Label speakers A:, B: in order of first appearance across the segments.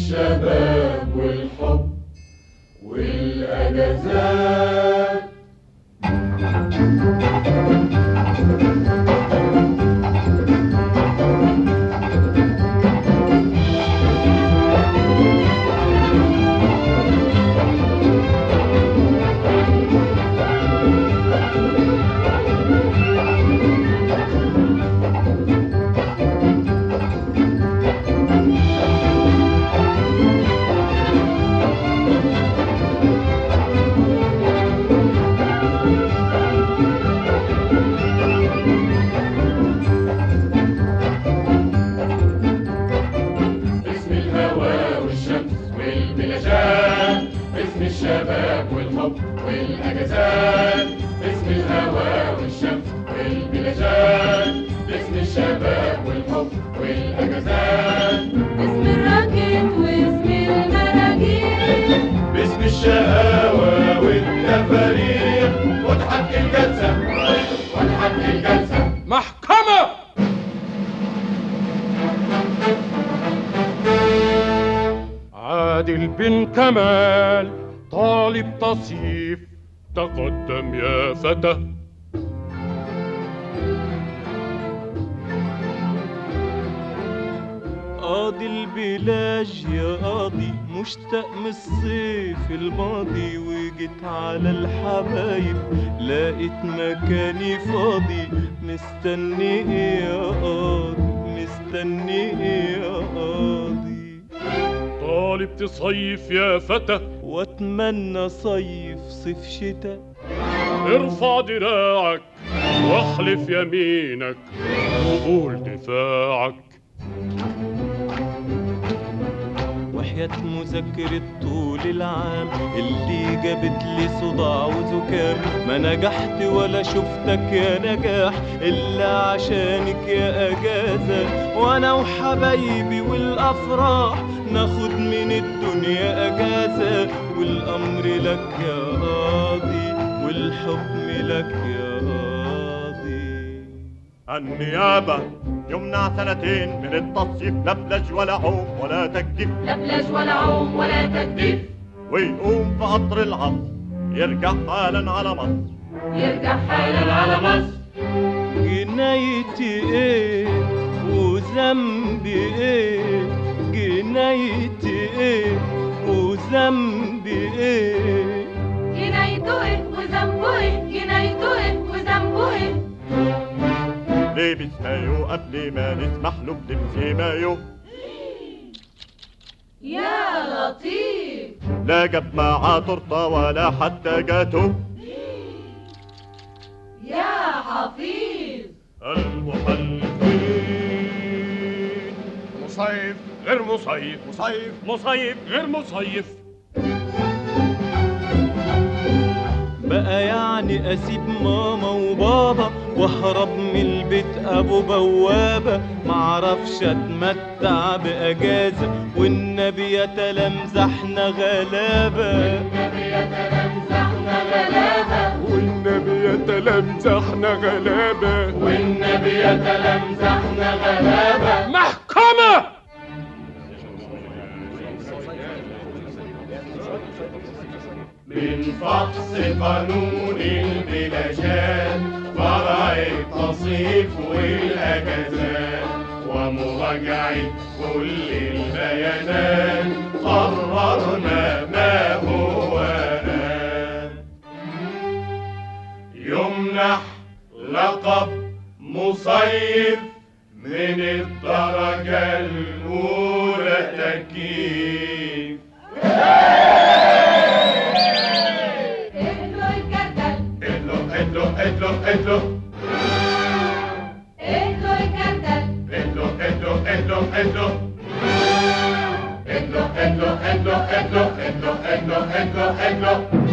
A: الشباب والحب والأجازات باسم الهوى والشمس والبلاشات باسم الشباب والحب والاجازات باسم الهوى والشمس والبلاشات باسم الشباب والحب والاجازات
B: اسم الراكد واسم المراجيح
A: باسم الشقاوة والتفاريح وضحك الجلسة وضحك الجلسة
C: محكمة عادل بن كمال طالب تصيف تقدم يا فتى
D: قاضي البلاج يا قاضي مشتاق من الصيف الماضي وجيت على الحبايب لقيت مكاني فاضي مستني ايه يا قاضي مستني ايه يا قاضي
C: طالب تصيف يا فتى
D: واتمنى صيف صيف شتاء
C: ارفع دراعك واحلف يمينك وقول دفاعك
D: وحياة مذاكرة طول العام اللي جابت لي صداع وزكام ما نجحت ولا شفتك يا نجاح إلا عشانك يا أجازة وأنا وحبايبي والأفراح ناخد من الدنيا أجازة والأمر لك يا قاضي والحكم لك يا قاضي
E: النيابة يمنع سنتين من التصيف لا بلاج ولا عوم ولا تجديف
B: لا بلاش ولا عوم ولا تجديف
E: ويقوم في قطر العصر يرجع حالا على مصر
B: يرجع حالا على مصر
D: جنايتي ايه وذنبي ايه جنايتي ايه وذنبي ايه
B: جنايته ايه وذنبه ايه جنايته ايه وذنبه ايه
E: لابس مايو قبل ما نسمح له بلبس مايو
B: يا لطيف
E: لا جاب معاه تورته ولا حتى جاتو
B: يا حفيظ
C: المحلفين مصيف غير مصيف مصيف مصيف غير مصيف
D: بقى يعني اسيب ماما وبابا واهرب من البيت ابو بوابه معرفش اتمتع باجازه والنبي يتلمزحنا غلابه
C: والنبي يتلمزحنا غلابة
A: والنبي يتلمزحنا غلابة
C: محكمة
A: من فحص قانون البلاشات فرع التصيف والأجازات ومراجعة كل البيانات قررنا ما هو آن يمنح لقب مصيف من الدرجة الأولى تكييف
B: اهلوا الجردل
A: ادلو ادلو ادلو ادلو
B: اهلوا الجردل
A: ادلو ادلو ادلو ادلو ادلو ادلو ادلو ادلو ادلو ادلو ادلو ادلو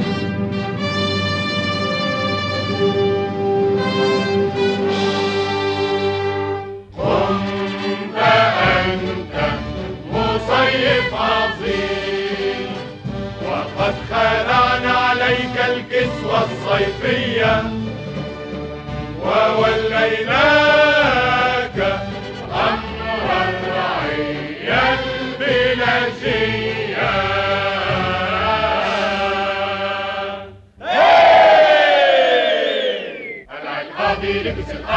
A: كنت أنت مصيف عظيم وقد خلعنا عليك الكسوة الصيفية ووليناك أمر الرعية البلاشية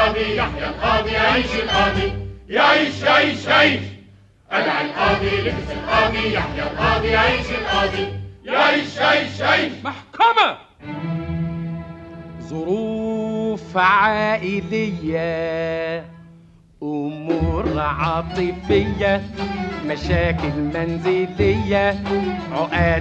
A: القاضي يحيى القاضي يعيش القاضي يعيش يعيش يعيش أدعى القاضي لبس القاضي يحيى القاضي يعيش القاضي يعيش يعيش يعيش
C: محكمة
F: ظروف عائلية أمور عاطفية مشاكل منزلية عقد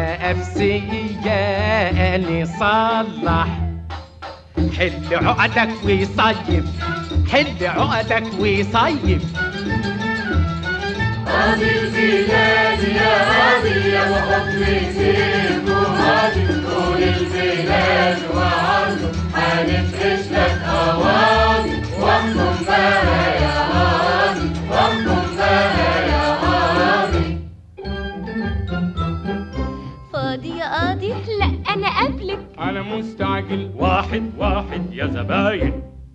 F: نفسية نصلح حل عقدك وصيف حل عقدك وصيف
B: قاضي البلاد يا قاضي يا وحكم سيف وقاضي طول البلاد وعرضه هنفرش لك قواضي واحكم بها يا قاضي واحكم بها يا قاضي
G: فاضي يا قاضي لا انا قبلك
C: أنا مستعجل واحد واحد يا زباين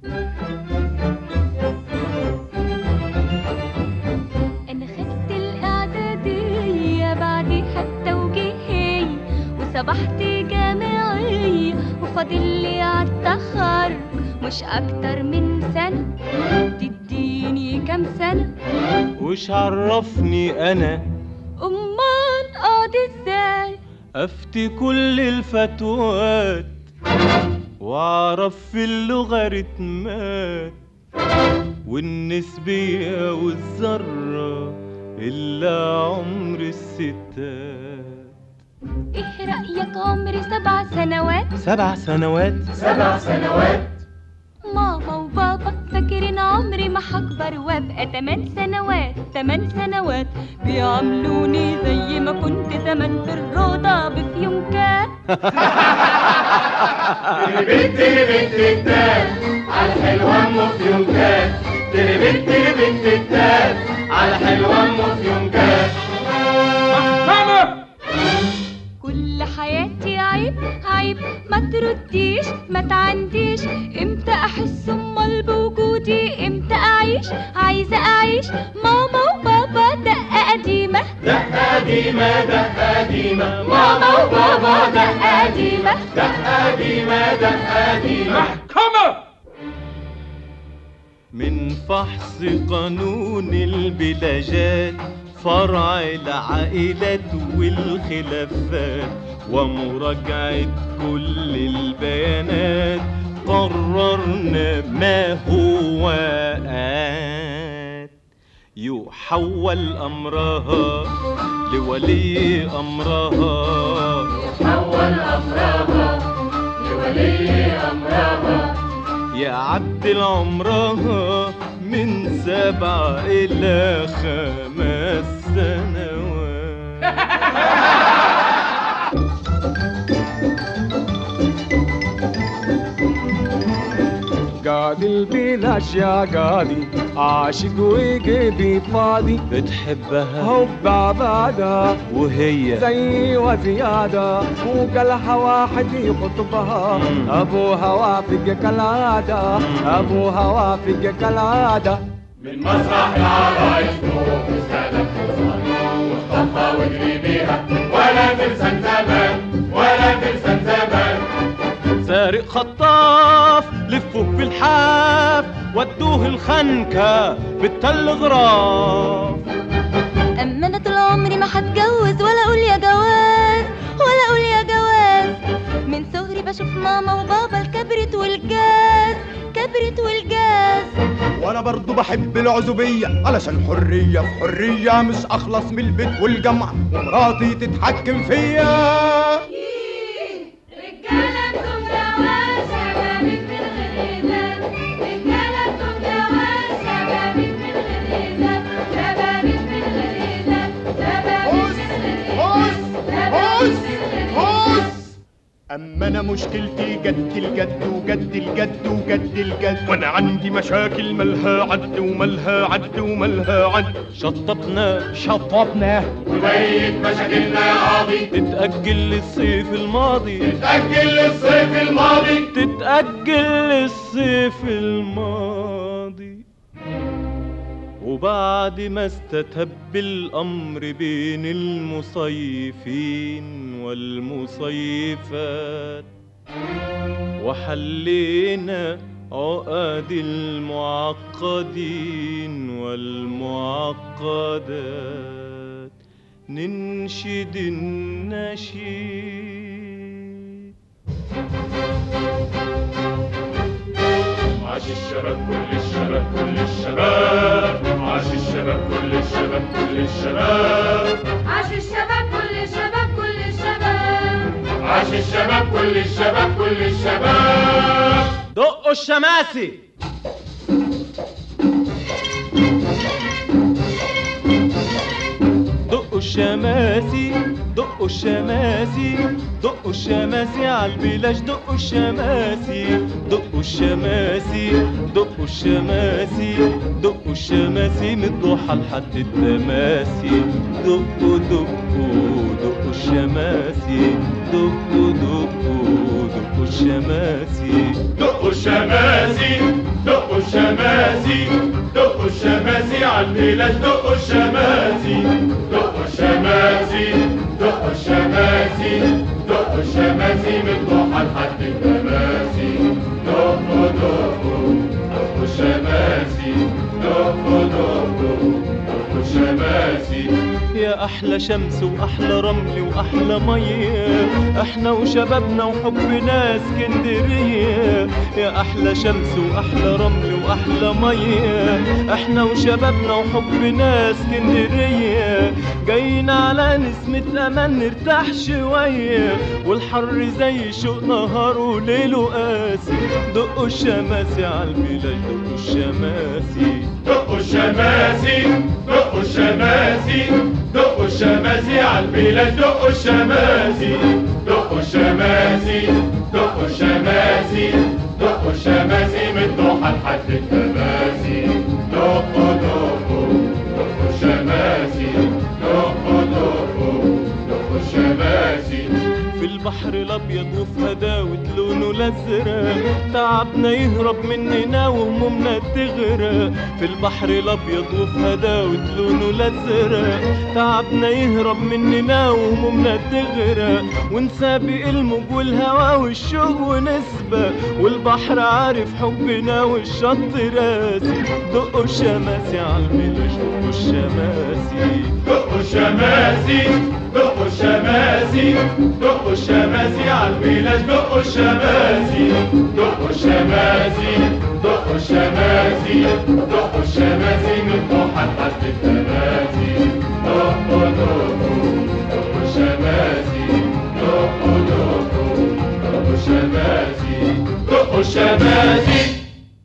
G: انا خدت الاعدادية بعديها التوجيهية وصبحت جامعية وفاضل لي عالتخرج مش اكتر من سنة تديني كام سنة
D: وش عرفني انا
G: امال قاضي ازاي
D: افتي كل الفتوات واعرف في اللوغاريتمات والنسبية والذرة إلا عمر الستات
G: ايه رأيك عمري سبع سنوات
D: سبع سنوات
A: سبع سنوات
G: ماما وبابا فاكرين عمري ما هكبر وابقى تمن سنوات تمن سنوات بيعاملوني زي ما كنت زمان في الروضة بفيونكات
A: تربت تربت التات على حلوة أمه في يومكات تربت تربت التات على حلوة أمه في يومكات
C: محكمة
G: كل حياتي عيب عيب ما ترديش ما تعنديش امتى احس امال بوجودي امتى اعيش عايزه اعيش ماما وبابا دقه قديمه
A: دقة قديمة دقة قديمة
G: ماما وبابا دقه قديمه
A: دقة قديمة دقة قديمة
C: محكمة
D: من فحص قانون البلاجات فرع العائلات والخلافات ومراجعة كل البيانات قررنا ما هو آت يحول أمرها لولي أمرها
B: حول أمرها لولي أمرها
D: يعدل عمرها من سبع إلى خمس سنوات
F: قاضي البلاش يا قاضي عاشق وقلبي فاضي
D: بتحبها
F: حب عبادة
D: وهي
F: زي وزيادة وقالها واحد يخطبها
D: مم.
F: أبوها وافق كالعادة أبوها وافق كالعادة
A: من مسرح العرايس نروح السادة واخطفها واجري بيها ولا ترسم زمان ولا ترسم زمان
D: سارق خطاف لفوه في الحاف ودوه الخنكة بالتل غراف
G: اما انا طول عمري ما هتجوز ولا اقول يا جواز ولا اقول يا جواز من صغري بشوف ماما وبابا الكبرت والجاز كبرت والجاز
E: وانا برضو بحب العزوبية علشان حرية في حرية مش اخلص من البيت والجامعة ومراتي تتحكم فيا
B: رجالة جواز شبابك من غير إذان رجالة جواز شبابك من غير إذان شبابك من غير إذان شبابك من غير
E: هوس
B: إذان
E: هوس
B: شبابك من غير
E: هوس اما انا مشكلتي جد الجد وجد الجد وجد الجد
C: وانا عندي مشاكل ملها عد وملها عد وملها عد
D: شطبنا
F: شطبنا
A: وبيت مشاكلنا يا قاضي
D: تتأجل للصيف الماضي
A: تأجل للصيف الماضي
D: تتأجل للصيف الماضي وبعد ما استتب الأمر بين المصيفين والمصيفات وحلينا عقد المعقدين والمعقدات ننشد النشيد
A: عاش الشباب كل الشباب كل الشباب عاش الشباب كل الشباب كل الشباب
B: عاش الشباب كل الشباب كل الشباب
A: عاش الشباب كل الشباب كل الشباب
D: دقوا الشماسي دقوا الشماسي دقوا الشماسي دقوا الشماسي عالبلاش دقوا الشماسي دقوا الشماسي دقوا الشماسي دقوا الشماسي من الضحى لحد التماسي دقوا دقوا دقوا الشماسي دقوا دقوا دقوا الشماسي
A: دقوا الشماسي دقوا الشماسي دقوا الشماسي عالبلاش دقوا الشماسي دقوا الشماسي دقوا الشماسي دقوا الشماسي من ضحى لحد التماسي دقوا دقوا دقوا الشماسي دقوا دقوا دقوا الشماسي
D: يا احلى شمس واحلى رمل واحلى ميه احنا وشبابنا وحبنا اسكندريه يا احلى شمس واحلى رمل واحلى ميه احنا وشبابنا وحبنا اسكندريه جايين على نسمة امان نرتاح شويه والحر زي شوق نهار وليله قاسي دقوا الشماسي عالبلاش دقوا الشماسي
A: دقوا الشماسي دقوا الشماسي دقوا الشماسي عالبلاد دقوا الشماسي دقوا الشماسي دقوا الشماسي دقوا الشماسي من ضحى لحد التماسي دقوا دقوا دقوا الشماسي دقوا دقوا دقوا الشماسي
D: في البحر الابيض وفي هداوة لونه الازرق تعبنا يهرب مننا وهمومنا تغرق في البحر الابيض وفي هداوة لونه الازرق تعبنا يهرب مننا وهمومنا تغرق ونسابق الموج والهوا والشوق ونسبة والبحر عارف حبنا والشط راسي دقوا الشماسي عالملاش دقوا الشماسي
A: دقوا الشماسي دقوا الشماسي دقوا الشماسي عالبلاش دقوا الشماسي دقوا الشماسي دقوا الشماسي دقوا الشماسي من ضحى لحد التماسي دقوا دقوا دقوا الشماسي دقوا دقوا دقوا الشماسي دقوا الشماسي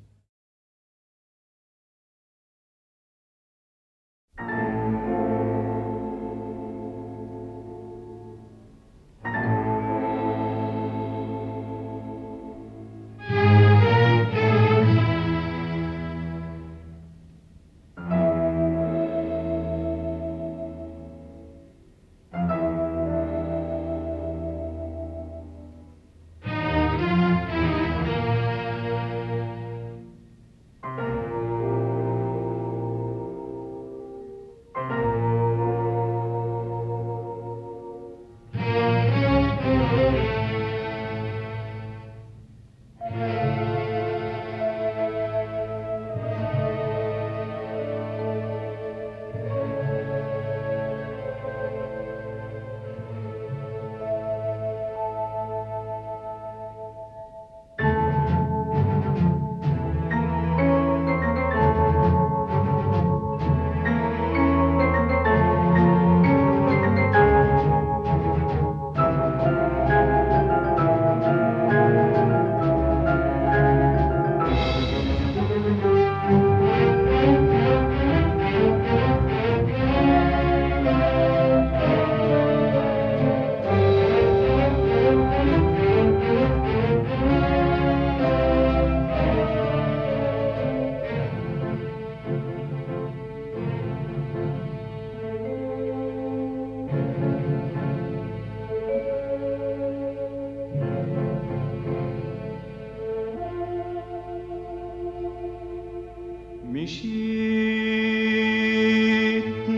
D: مشيت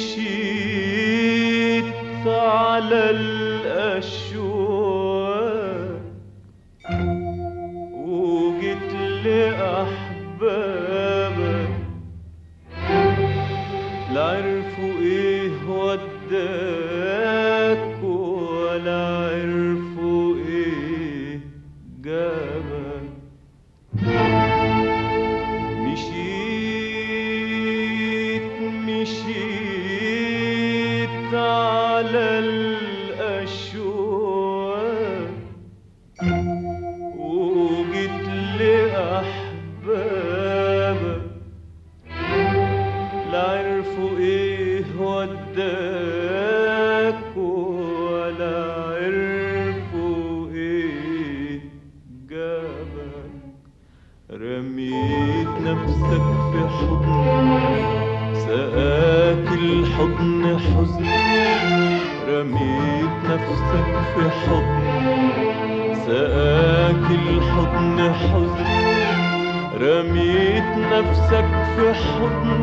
D: مشيت على الأشواق وجيت لي عرفوا ايه وداك ولا عرفوا ايه جابك مشيت مشيت على الأشواق وجيت لأحبابك لا عرفوا ايه وداك ولا عرفوا ايه جابك رميت نفسك في حضن سقاك الحضن حزن رميت نفسك في حضن سقاك الحضن حزن رميت نفسك في حضن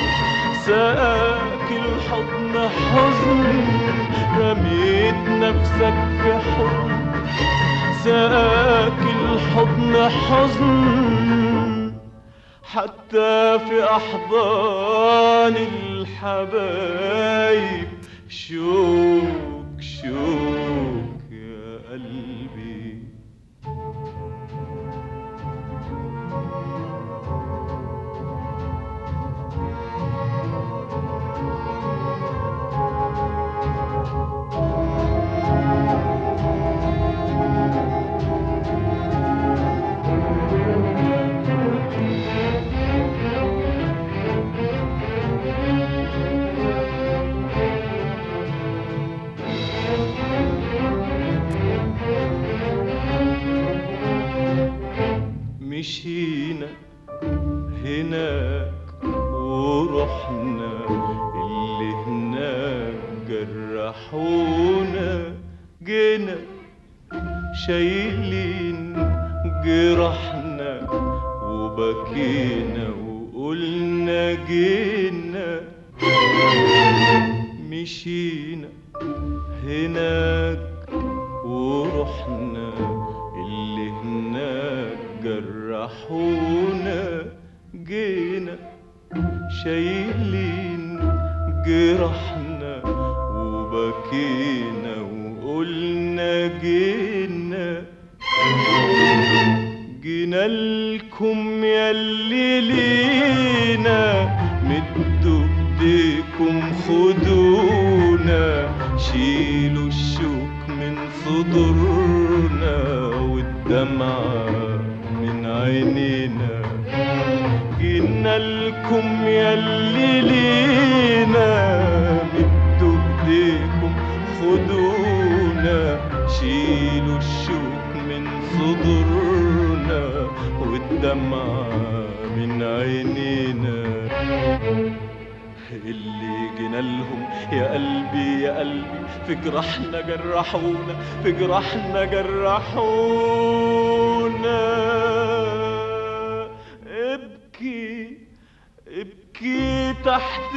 D: سقاك الحضن حزن رميت نفسك في حضن سقاك الحضن حزن حتى في أحضان الحبايب شوك شوك يا قلبي مشينا هناك ورحنا اللي هناك جرحونا جينا شايلين جرحنا وبكينا وقلنا جينا مشينا هناك ورحنا اللي هناك جرحونا جينا شايلين جرحنا وبكينا وقلنا جينا جينا لكم ياللي لينا مدوا ايديكم خدونا شيلوا الشوك من صدورنا والدمعة من عينينا جينا لكم ياللي لينا مدوا ايديكم خدونا شيلوا الشوك من صدورنا والدمعة من عينينا اللي جينا لهم يا قلبي يا قلبي في جراحنا جرحونا في جراحنا جرحونا ابكي ابكي تحت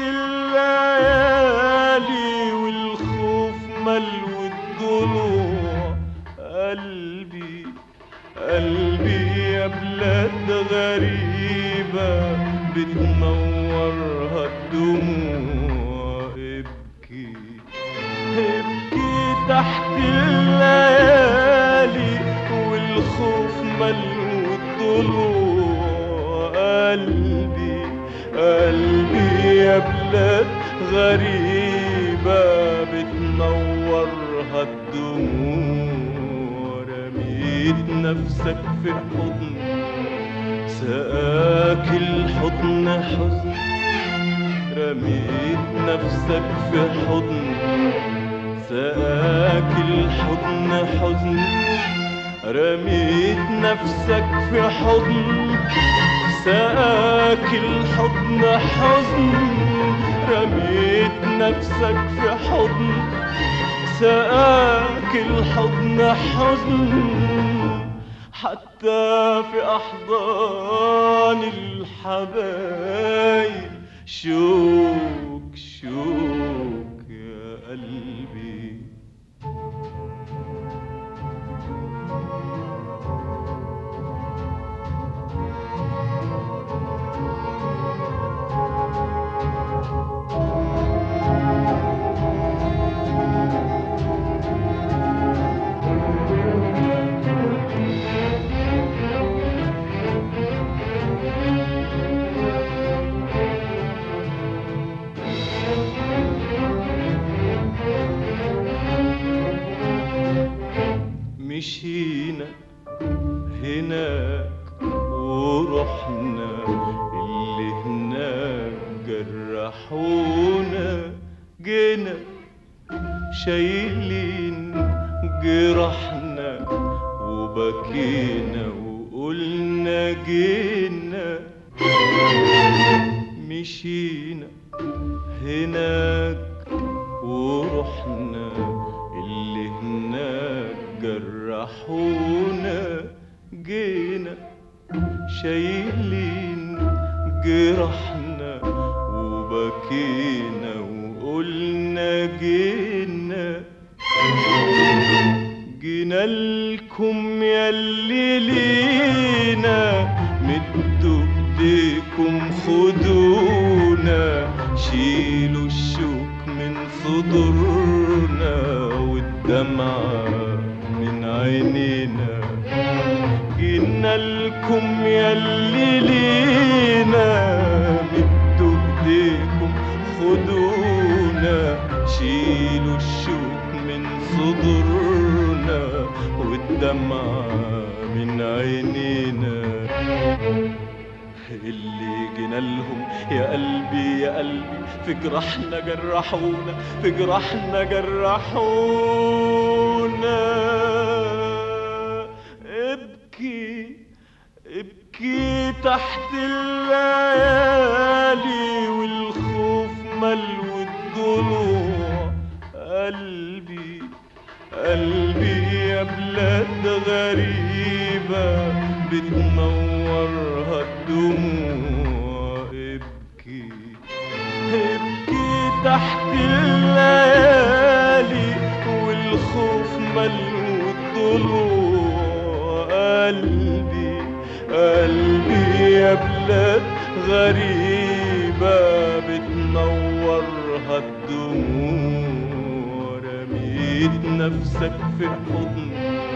D: الليالي والخوف ملو الضلوع قلبي قلبي يا بلاد غريبة بتنورها الدموع ابكي ابكي تحت الليالي والخوف ملو الضلوع قلبي قلبي يا بلاد غريبة بتنورها الدموع رميت نفسك في حضن سقاك الحضن حزن رميت نفسك في حضن سقاك الحضن حزن رميت نفسك في حضن سقاك الحضن حزن رميت نفسك في حضن سقاك الحضن حزن حتى في أحضان الحبايب شوك شوك يا قلبي مشينا هناك ورحنا اللي هناك جرحونا جينا شايلين جرحنا وبكينا وقلنا جينا مشينا هناك ورحنا اللي هناك جرحونا جينا شايلين جرحنا وبكينا وقلنا جينا جينا لكم ياللي لينا مدوا ايديكم خدونا شيلوا الشوك من صدورنا والدمعة من عينينا جينا لكم ياللي لينا مدوا ايديكم خدونا شيلوا الشوك من صدورنا والدمعة من عينينا اللي جينا لهم يا قلبي يا قلبي في جراحنا جرحونا في جراحنا جرحونا ابكي ابكي تحت الليالي والخوف ملو الضلوع قلبي قلبي يا بلاد غريبة بتنورها الدموع ابكي ابكي تحت الليالي والخوف ملو الضلوع قلبي قلبي يا بلاد غريبة بتنورها الدموع رميت نفسك في حضن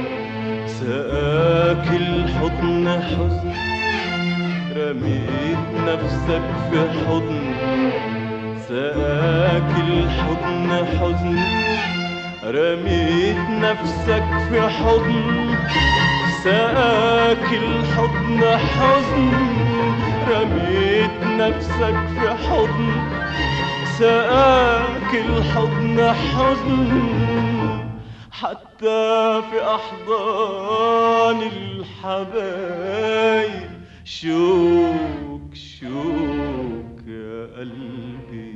D: سقاك الحضن حزن رميت نفسك في حضن سقاك الحضن حزن رميت نفسك في حضن سقاك الحضن حزن رميت نفسك في حضن سقاك الحضن حزن حتى في أحضان الحبايب شوك شوك يا قلبي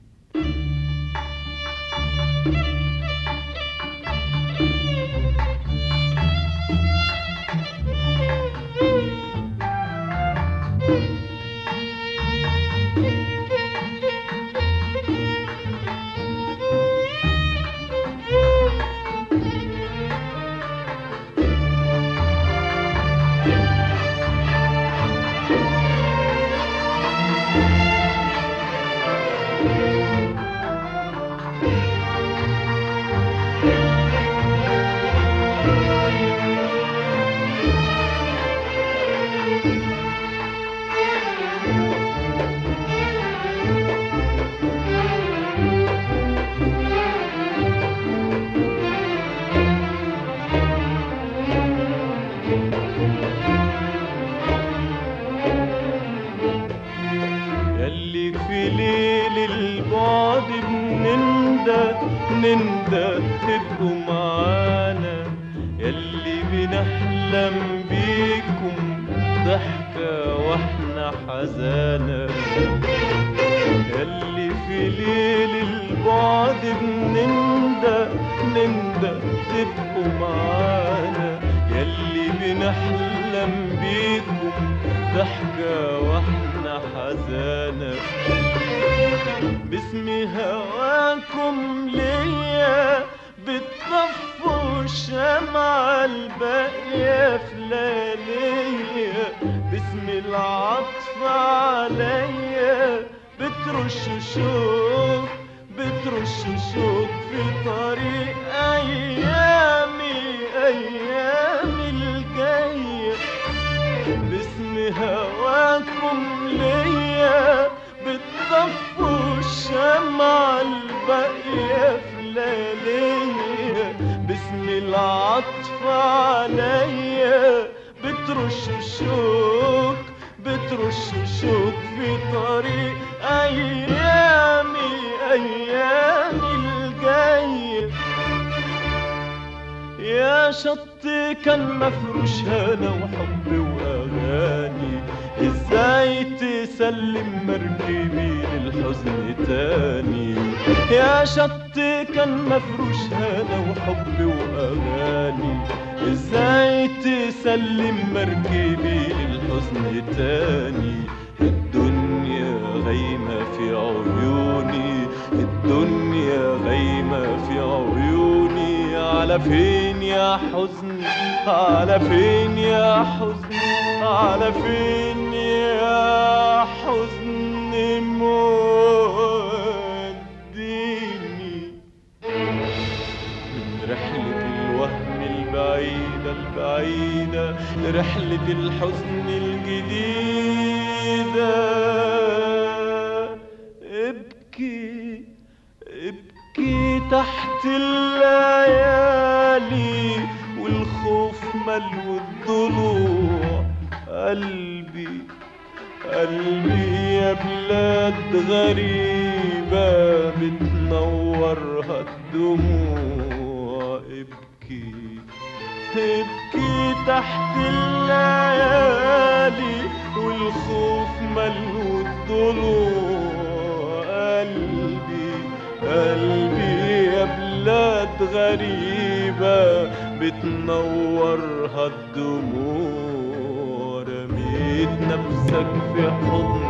D: يلي في ليل البعد بنندى نندى تبقوا معانا يلي بنحلم بيكم ضحكة واحنا حزانة يلي في ليل البعد بنندى نندى تبقوا معانا يلي بنحلم بيكم ضحكة واحنا حزانة باسم هواكم ليا بتطفوا الشمعة الباقية في لياليا باسم العطف عليا بترشوا شوق بترشوا شوق في طريق أيامي أيامي الجاية باسم هواكم ليا بتطفوا الشمعة الباقية في لياليا باسم العطف عليا بترش الشوق بترش الشوق في طريق أيامي أيامي الجاية يا شط كان مفروش هنا وحب واغاني ازاي تسلم مركبي للحزن تاني يا شط كان مفروش هنا وحب واغاني ازاي تسلم مركبي للحزن تاني الدنيا غيمة في عيوني الدنيا غيمة في عيوني على فين يا حزن على فين يا حزن على فين يا حزن موديني من رحلة الوهم البعيدة البعيدة لرحلة الحزن الجديدة ابكي ابكي تحت الليالي والخوف ملو الضلوع قلبي قلبي يا بلاد غريبة بتنورها الدموع ابكي ابكي تحت الليالي والخوف ملو الضلوع قلبي قلبي يا بلاد غريبة بتنورها الدموع رميت نفسك في حضن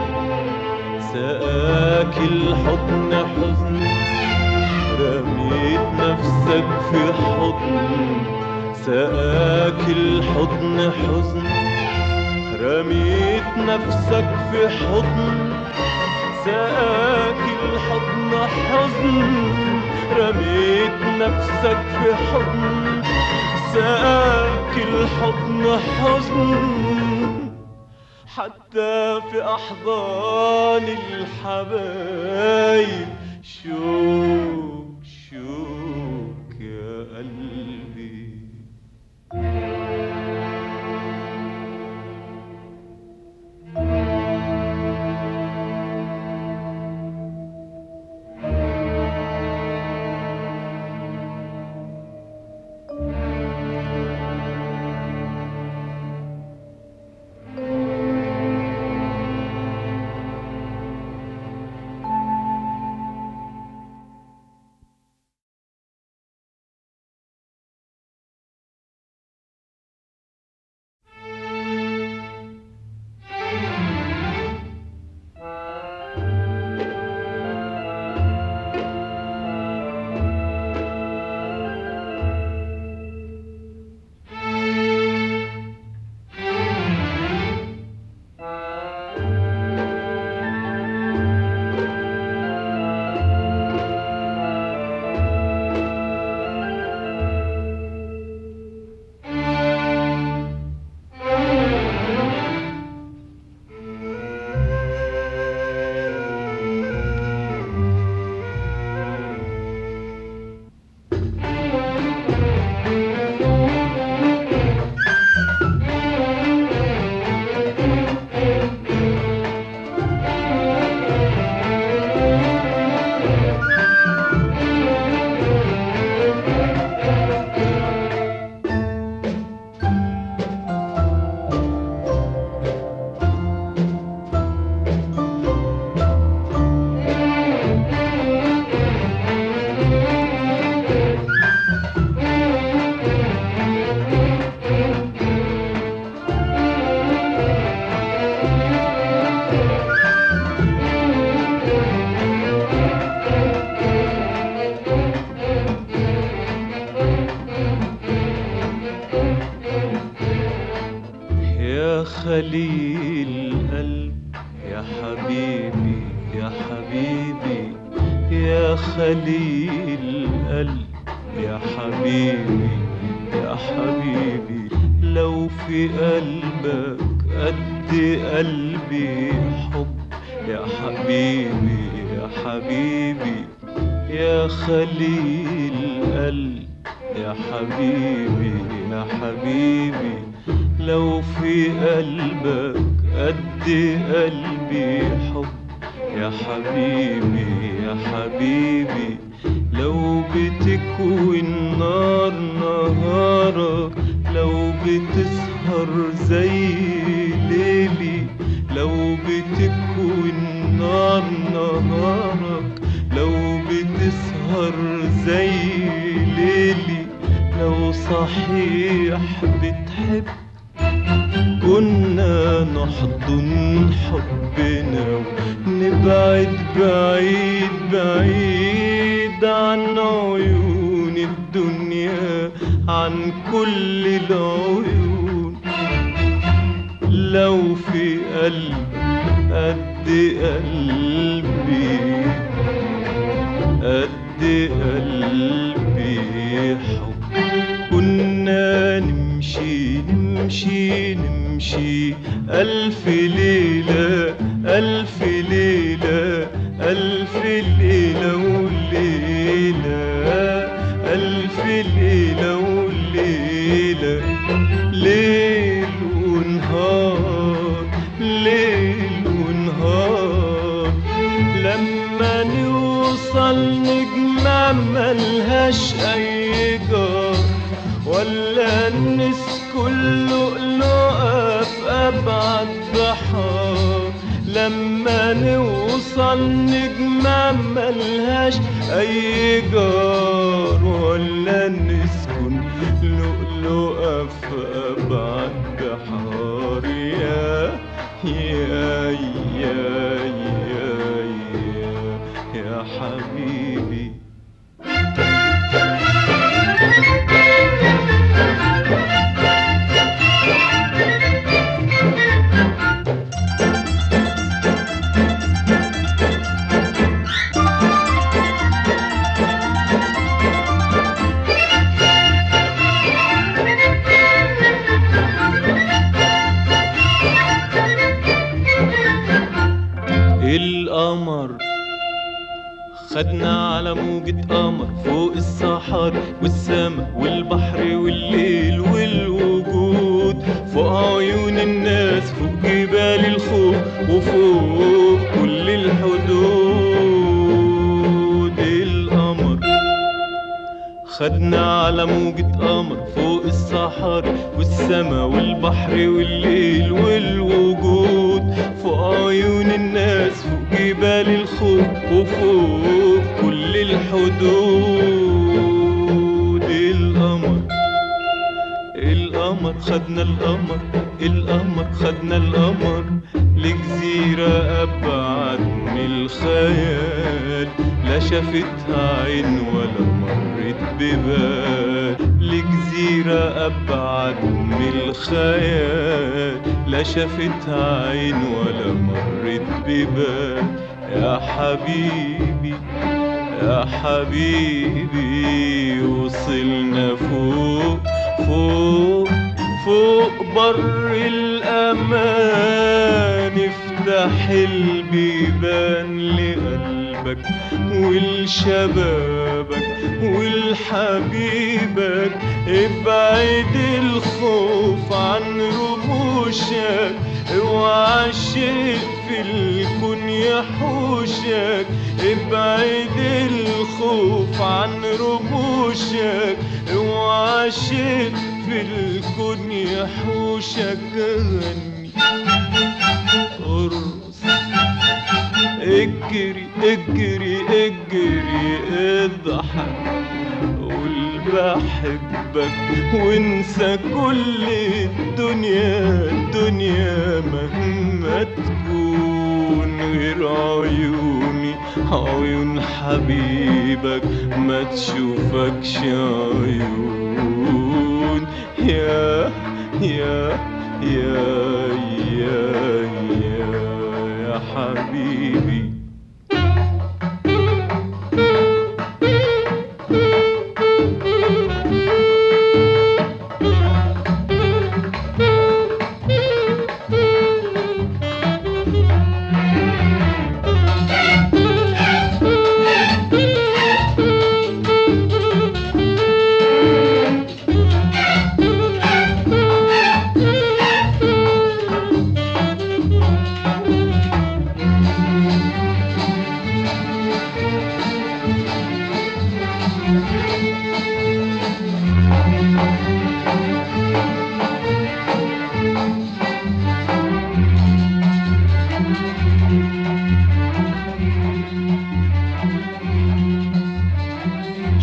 D: سقاك الحضن حزن رميت نفسك في حضن سقاك الحضن حزن رميت نفسك في حضن سقاك الحضن حزن رميت نفسك في حضن سقاك الحضن حزن حتى في أحضان الحبايب شوك شوك يا قلبي يا خليل قلب يا حبيبي يا حبيبي يا خليل قلب يا حبيبي يا حبيبي لو في قلبك قد قلبي حب يا حبيبي يا حبيبي يا خليل قلب يا حبيبي يا حبيبي لو في قلبك قد قلبي حب يا حبيبي يا حبيبي لو بتكوي النار نهارك لو بتسهر زي ليلي لو بتكوي النار نهارك لو بتسهر زي ليلي لو صحيح بتحب كنا نحضن حبنا ونبعد بعيد بعيد عن عيون الدنيا عن كل العيون لو في قلب قد قلبي قد قلبي حب كنا نمشي نمشي نمشي ألف ليلة ألف ليلة ألف ليلة وليلة ألف ليلة وليلة ليل ونهار ليل ونهار لما نوصل نجمة ملهاش أي جار ولا نسكن لؤلؤة في أبعد بحار لما نوصل نجمة ملهاش أي جار ولا نسكن لؤلؤة في أبعد بحار يا يا يا يا يا, يا حبيبي القمر خدنا على موجة قمر فوق الصحار والسما والبحر والليل والوجود فوق عيون الناس فوق جبال الخوف وفوق كل الحدود القمر خدنا على موجة قمر فوق الصحار والسما والبحر والليل والوجود فوق عيون الناس فوق جبال الخوف وفوق كل الحدود القمر القمر خدنا القمر القمر خدنا القمر لجزيرة أبعد من الخيال لا شافتها عين ولا مرت ببال لجزيرة أبعد من الخيال لا شافتها عين ولا مرت ببال يا حبيبي يا حبيبي وصلنا فوق فوق فوق بر الأمان افتح البيبان لقلبك ولشبابك ولحبيبك ابعد الخوف عن رموشك اوعى الشيء في الكون يحوشك ابعد الخوف عن رموشك اوعى الشيء في الكون يحوشك غني ارقص اجري اجري اجري اضحك قول بحبك وانسى كل الدنيا الدنيا مهما تكون غير عيوني عيون حبيبك ما تشوفكش عيون يا يا يا يا يا يا حبيبي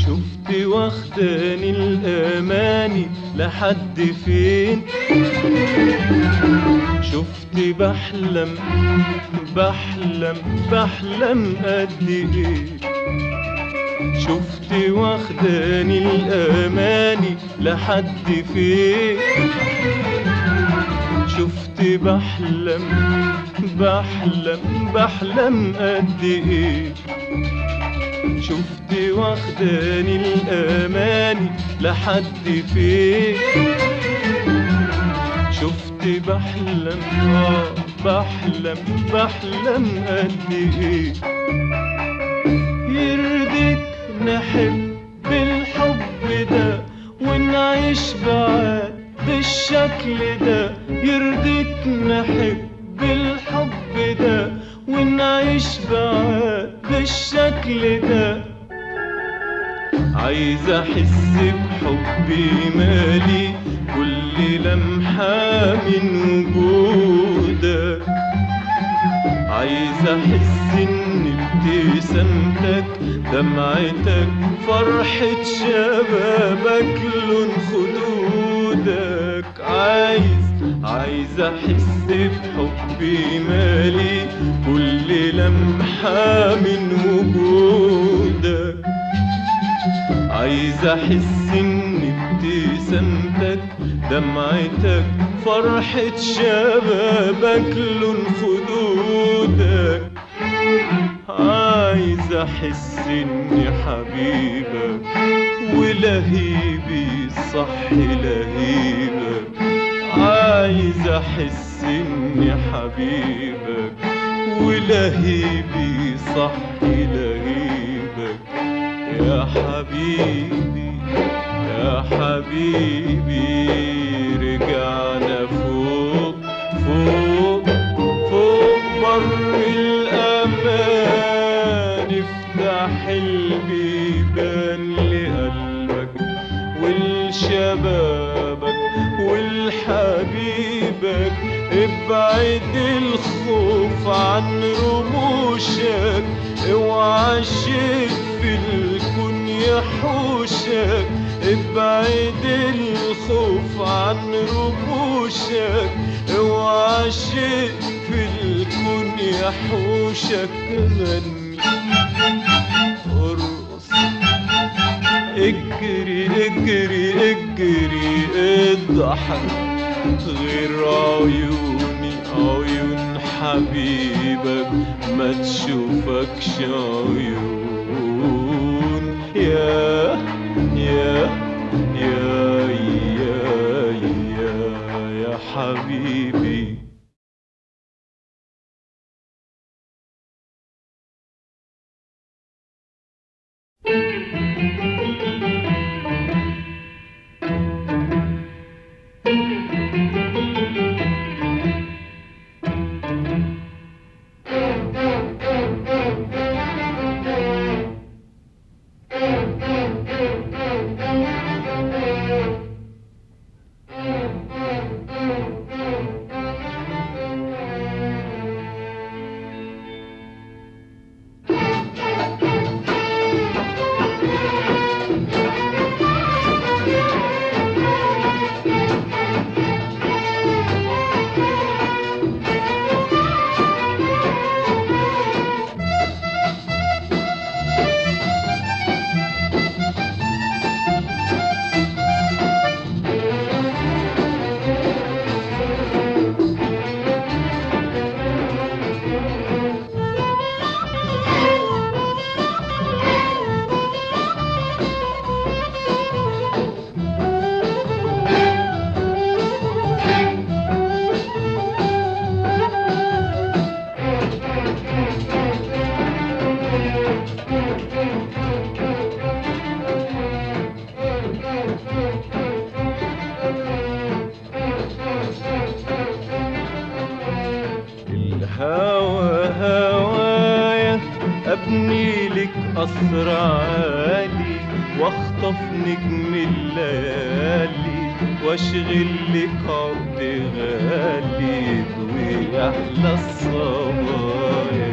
D: شفت واخداني الاماني لحد فين شفت بحلم بحلم بحلم قد ايه شفت واخداني الاماني لحد فين شفت بحلم بحلم بحلم قد ايه شفت واخداني الاماني لحد فين شفت بحلم آه بحلم بحلم قد ايه يرضيك نحب الحب ده ونعيش بعاد بالشكل ده يرضيك نحب الحب ده ونعيش بعاد بالشكل ده عايز احس بحبي مالي كل لمحة من وجودك عايز احس ان ابتسامتك دمعتك فرحة شبابك لون خدودك عايز عايز احس بحبي مالي كل لمحة من وجودك عايز احس ان ابتسامتك دمعتك فرحة شبابك لون خدودك عايز احس اني حبيبك ولهيبي صح لهيبك عايز احس اني حبيبك ولهيبي صح لهيبك يا حبيبي يا حبيبي رجعنا فوق فوق فوق بر الأمان افتح البيبان لقلبك ولشبابك ولحبيبك ابعد الخوف عن رموشك اوعى شيء في الكون يحوشك ابعد الخوف عن رموشك اوعى شيء في الكون يحوشك غني ارقص اجري اجري اجري اضحك غير عيوني عيون حبيبك ما تشوفكش عيون يا يا يا يا يا يا حبيبي الهوى هوايا ابني لك قصر عالي واخطف نجم الليالي واشغل لك عقد غالي ويحلى الصبايا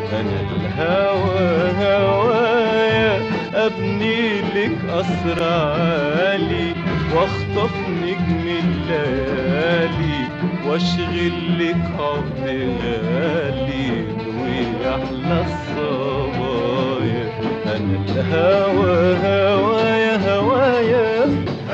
D: انا الهوى هوايا ابني لك قصر عالي واخطف نجم الليالي واشغل لك عقد غالي ويحلى الصبايا انا الهوى هوايا هوايا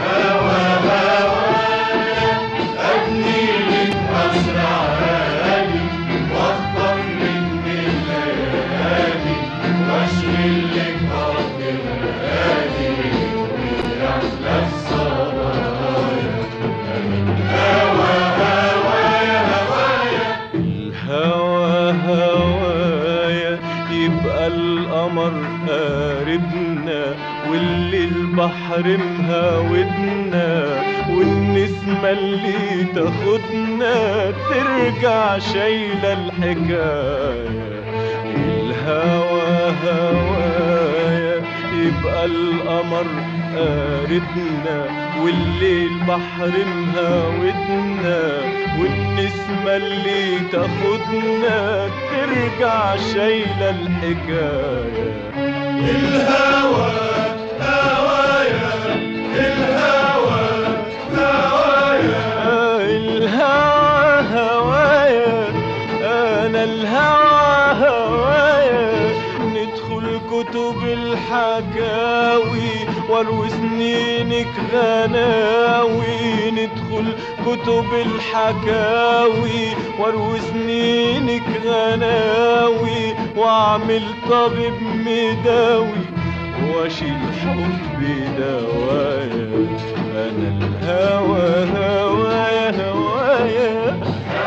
D: الهوى هوايا يبقى القمر قاربنا واللي البحر مهاودنا والنسمة اللي تاخدنا ترجع شايلة الحكاية الهوى هوايا يبقى القمر قاربنا واللي البحر مهاودنا والنسمة اللي تاخدنا ترجع شايلة الحكاية
A: الهوى هوايا الهوى هوايا
D: آه الهوى هوايا انا الهوى هوايا ندخل كتب الحكاوي واروي سنينك غناوي ندخل كتب الحكاوي واروي سنينك غناوي واعمل طبيب مداوي واشيل حبي دوايا انا الهوى هوايا هوايا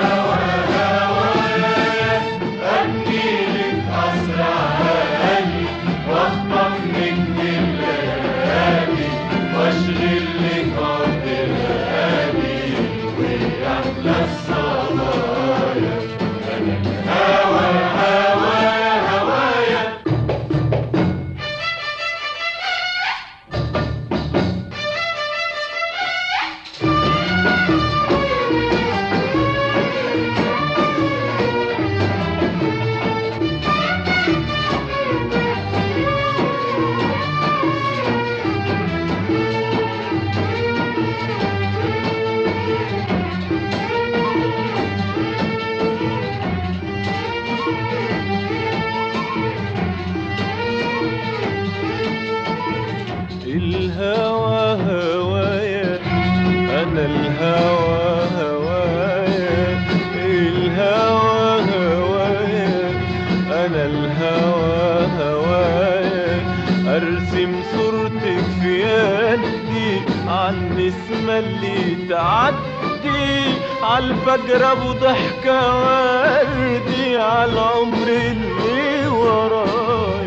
D: الهوى هوايا انا الهوى هوايا الهوى هوايا انا الهوى هوايا ارسم صورتك في يدي عن النسمة اللي تعدي عالفجر ابو ضحكة وردي عالعمر اللي ورايا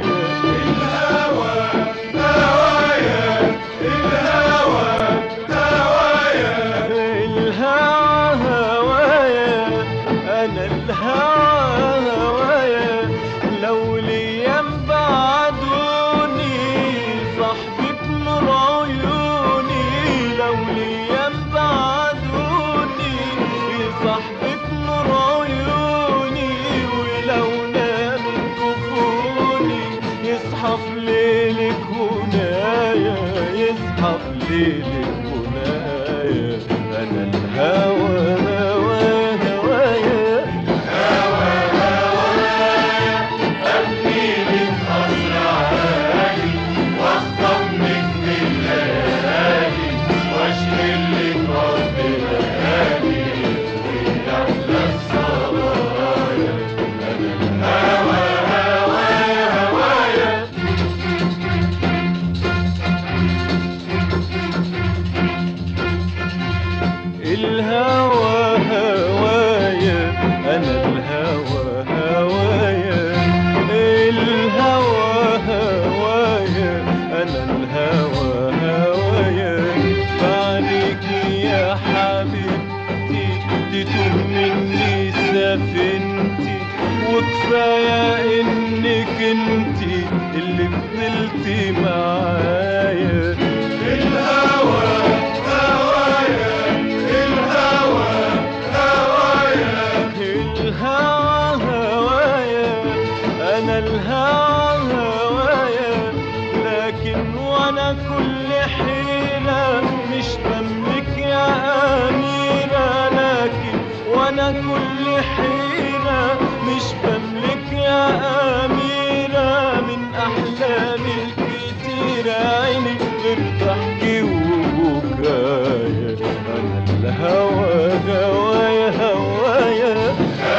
D: الهوى هوايا انا الهوى هوايا لو ليام بعدوني صاحبك نور عيوني لو ليام بعدوني صاحبك نور عيوني ولو نام كفوني يصحى في ليلك هنايا يصحى في ليلك هنايا انا الهوى هوى هوايا الهوى هوايا انا الهوى هوايا الهوى هوايا انا الهوى هوايا بعدك يا حبيبتي تتوه مني سفينتي وكفايه انك انتي اللي فضلتي معايا
A: الهوى هوايا الهوى هوايا
D: الهوى هوايا وانا كل حيلة مش بملك يا أميرة لكن وانا كل حيلة مش بملك يا أميرة من أحلامي الكتيرة عيني غير ضحكي وبكايا أنا الهوى هوايا هوايا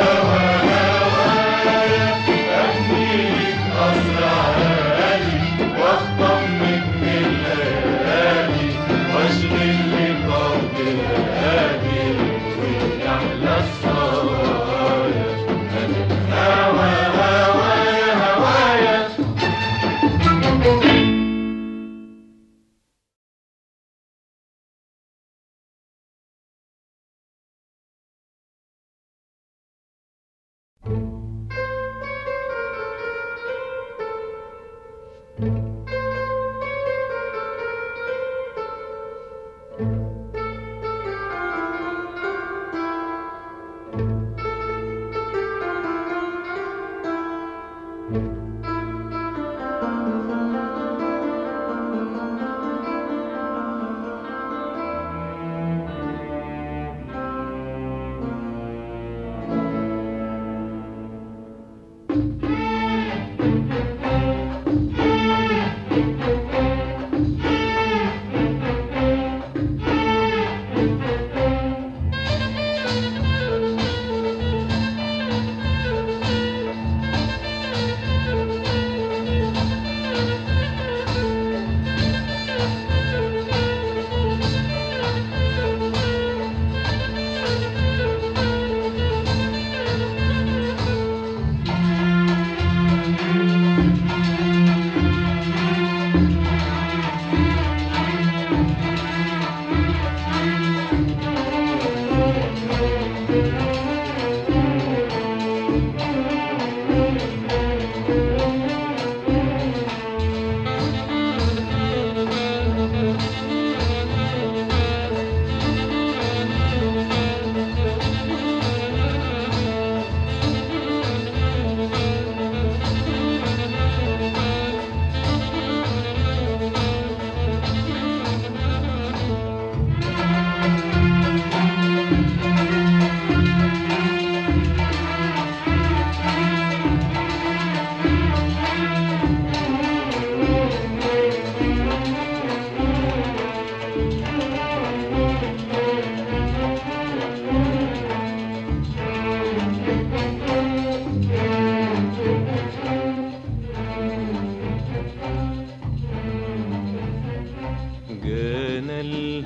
D: جانا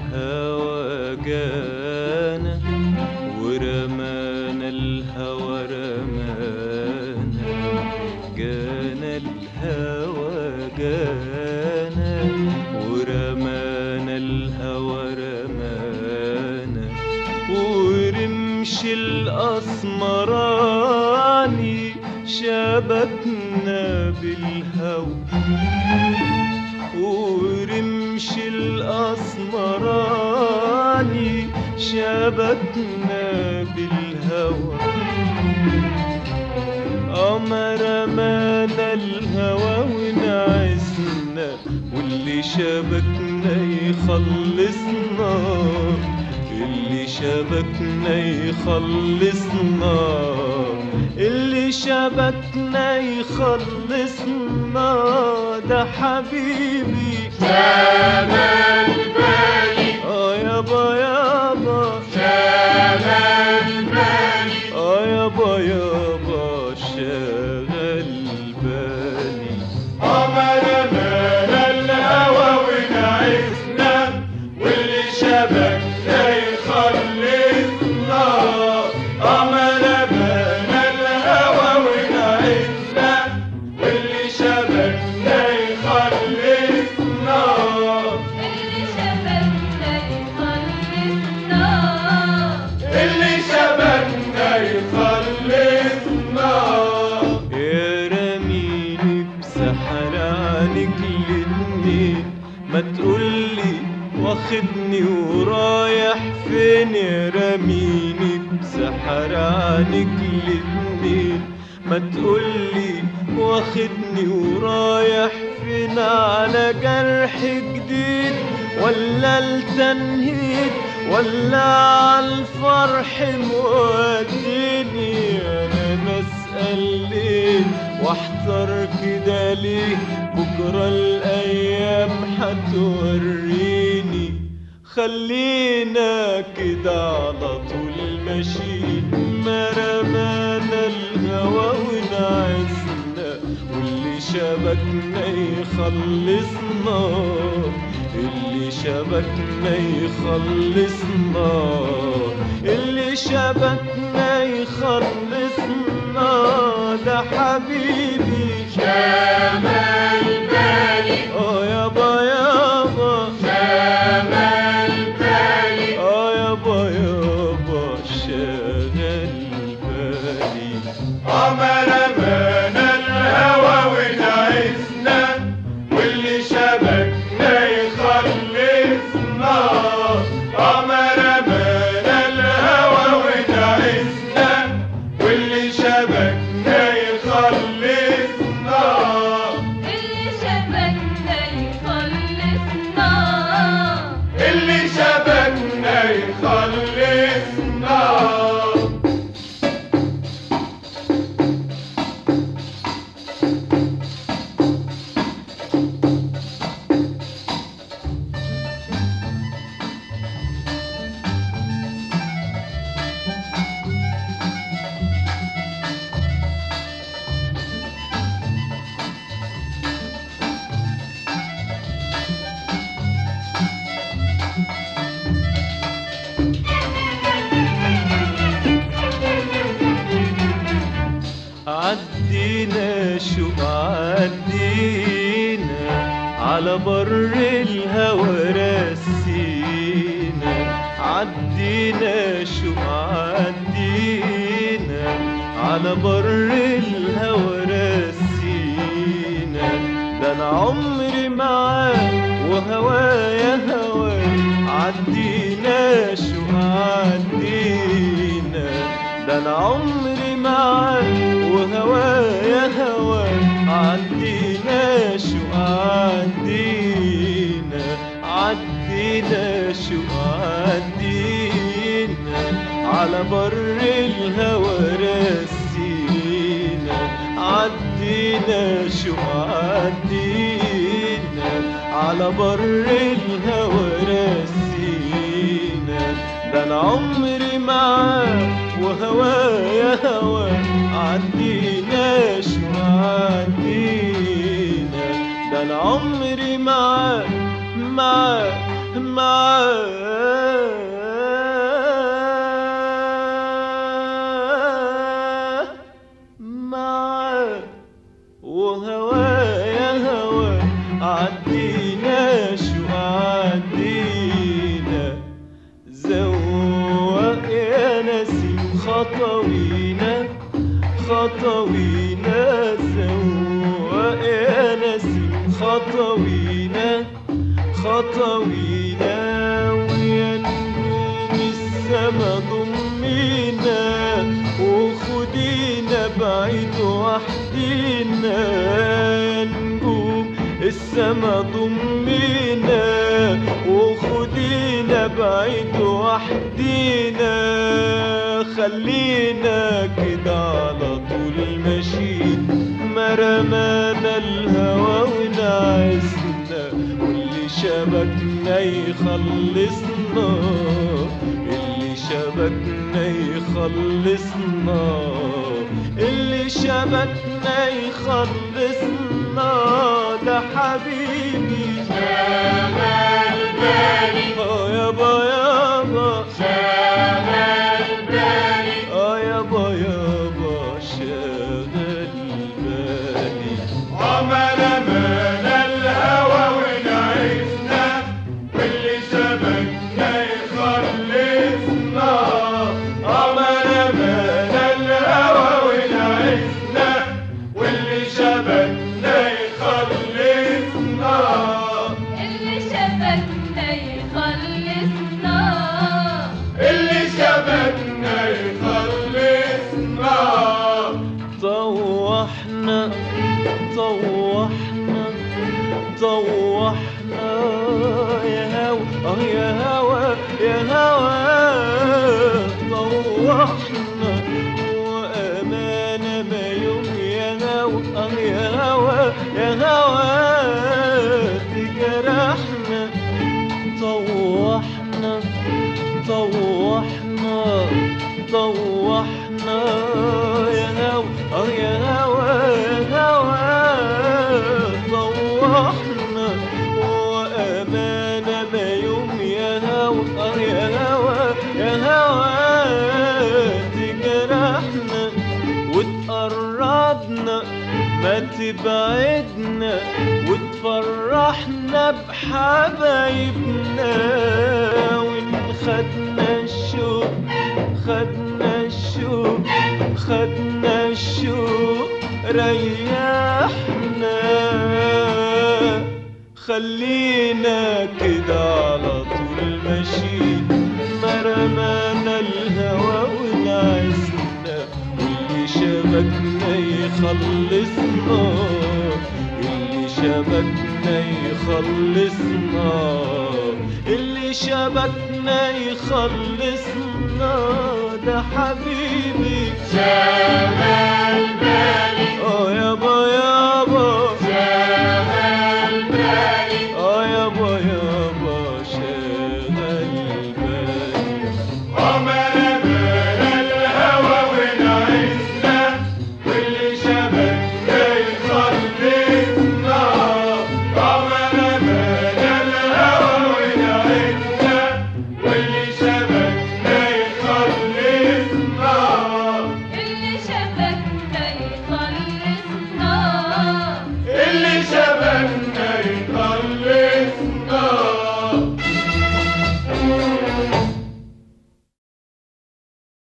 D: الهوى جانا ورمانا الهوى رمانا جانا الهوى جانا ورمانا الهوى رمانا ورمش الأسمراني شبكنا بالهوى ورمش الأسمراني شبكنا بالهوى أمر مانا الهوى ونعسنا واللي شبكنا يخلصنا اللي شبكنا يخلصنا اللي شبكنا يخلصنا ده حبيبي
A: شمال بالي
D: اه يابا يابا
A: شمال بالي
D: اه يابا يابا شغل بالي
A: قمر مال الهوى ونعسنا واللي شبكنا يخلصنا قمر مال الهوى ونعسنا واللي شبكنا يخلصنا
B: اللي شبكنا يخلصنا
A: اللي شبكنا يخلصنا
D: يا رميني بسحر عنك الاتنين ما تقولي واخدني ورايح فين يا رميني بسحر عنك الاتنين ما تقولي واخدني ورايح فين واقفين على جرح جديد ولا التنهيد ولا عالفرح موديني انا بسأل ليه واحتار كده ليه بكرة الايام هتوريني خلينا كده على طول ماشيين ما رمانا الهوى ونعسنا واللي شبكنا يخلصنا اللي شبكنا يخلصنا اللي شبكنا يخلصنا ده حبيبي
A: شمال بالي
D: اه يابا يابا
A: شمال بالي
D: اه يابا يابا شغل بالي
A: عمر رمانا الهوى ونعسنا واللي شبكنا يخلصنا عمر رمانا الهوى ونعسنا واللي شبكنا يخلصنا
B: اللي شبكنا يخلصنا
A: اللي شبكنا يخلصنا
D: عدينا شو عدينا على بر الهوى رسينا عدينا شو عدينا على بر الهوى رسينا ده انا عمري معاك وهوايا هواك عدينا شو عدينا ده انا عمري معاك وهوايا هواك عدينا شو عدينا عدينا شو عدينا على بر الهوى رسينا عدينا شو عدينا على بر الهوى رسينا ده انا عمري معاك وهوايا هواك عدينا شو عدينا ده انا عمري معاك معاك معاك معاك وهوايا هواك عدينا شو عدينا زوق يا نسيم خطوينا خطوينا زوق يا نسيم خطوينا خطوينا ويا نجوم السما ضمينا وخدينا بعيد وحدينا يا نجوم السما ضمينا وخدينا بعيد وحدينا خلينا كده على طول ماشيين ما رمانا الهوى ونعسنا واللي شبكنا يخلصنا اللي شبكنا يخلصنا اللي شبكنا يخلصنا ده حبيبي
A: شمال بالي
D: اه يابا يابا
A: شمال بالي
D: اه يابا يابا شغل بالي
A: عمر رمانا الهوى ونعسنا واللي شبكنا يخلصنا عمر رمانا الهوى ونعسنا واللي شبكنا يخلصنا
D: اه يا هوا يا هوا طوحنا وأمانة ما يوم يا هوا اه يا هوا يا هوا تجرحنا طوحنا طوحنا طوحنا يا هوا اه يا هوا يا هوا طوحنا وأمانة ما يوم يا هوا اه يا هوا يا هوا تجرحنا وتقربنا ما تبعدنا وتفرحنا بحبايبنا وإن خدنا الشوق خدنا الشوق خدنا الشوق ريحنا خلينا كده على طول ماشيين ما رمانا الهوى ونعسنا واللي شبكنا يخلصنا اللي شبكنا يخلصنا اللي شبكنا يخلصنا ده حبيبي
A: جمال